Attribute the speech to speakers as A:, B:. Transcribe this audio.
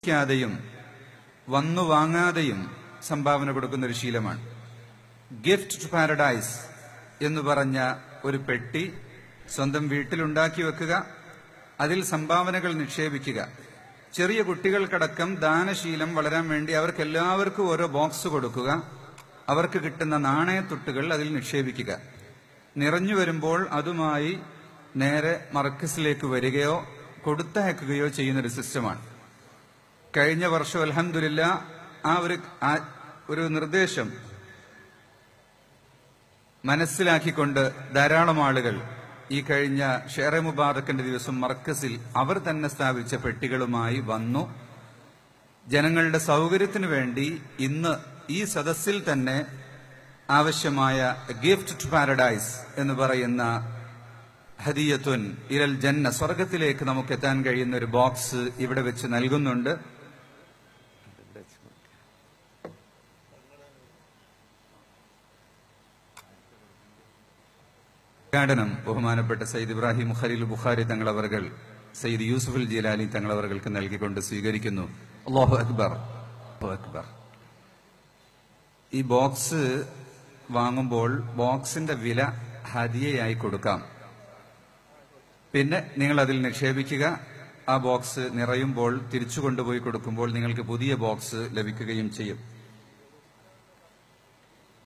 A: ക്കാതെയും വന്നു വാങ്ങാതെയും സംഭാവന കൊടുക്കുന്ന ഒരു ശീലമാണ് ഗിഫ്റ്റ് ടു പാരഡൈസ് എന്ന് പറഞ്ഞ ഒരു പെട്ടി സ്വന്തം വീട്ടിലുണ്ടാക്കി വെക്കുക അതിൽ സംഭാവനകൾ നിക്ഷേപിക്കുക ചെറിയ കുട്ടികൾക്കടക്കം ദാനശീലം വളരാൻ വേണ്ടി അവർക്ക് എല്ലാവർക്കും ഓരോ ബോക്സ് കൊടുക്കുക അവർക്ക് കിട്ടുന്ന നാണയത്തുട്ടുകൾ അതിൽ നിക്ഷേപിക്കുക നിറഞ്ഞു വരുമ്പോൾ അതുമായി നേരെ മർക്കസിലേക്ക് വരികയോ കൊടുത്തയക്കുകയോ ചെയ്യുന്ന ഒരു സിസ്റ്റമാണ് കഴിഞ്ഞ വർഷം അലഹമില്ല ആ ഒരു ആ- ഒരു നിർദ്ദേശം മനസ്സിലാക്കിക്കൊണ്ട് ധാരാളം ആളുകൾ ഈ കഴിഞ്ഞ ഷെയറെ മുബാറക്കിന്റെ ദിവസം മർക്കസിൽ അവർ തന്നെ സ്ഥാപിച്ച പെട്ടികളുമായി വന്നു ജനങ്ങളുടെ സൗകര്യത്തിനു വേണ്ടി ഇന്ന് ഈ സദസ്സിൽ തന്നെ ആവശ്യമായ ഗിഫ്റ്റ് ടു പാരഡൈസ് എന്ന് പറയുന്ന ഹദിയത്തുൻ ഇരൽ ജന്ന സ്വർഗത്തിലേക്ക് നമുക്ക് എത്താൻ കഴിയുന്ന ഒരു ബോക്സ് ഇവിടെ വെച്ച് നൽകുന്നുണ്ട് ഉദ്ഘാടനം ബഹുമാനപ്പെട്ട സയ്യിദ് ഇബ്രാഹിം ഖലീൽ ബുഖാരി തങ്ങളവർകൾ സയ്യിദ് യൂസുഫുൽ ജിലാലി തങ്ങളവർക്ക് നൽകിക്കൊണ്ട് സ്വീകരിക്കുന്നു അല്ലാഹു അക്ബർ അല്ലാഹു അക്ബർ ഈ ബോക്സ് വാങ്ങുമ്പോൾ ബോക്സിന്റെ വില ഹദിയയായി കൊടുക്കാം പിന്നെ നിങ്ങൾ അതിൽ നിക്ഷേപിക്കുക ആ ബോക്സ് നിറയുമ്പോൾ തിരിച്ചു കൊണ്ടുപോയി കൊടുക്കുമ്പോൾ നിങ്ങൾക്ക് പുതിയ ബോക്സ് ലഭിക്കുകയും ചെയ്യും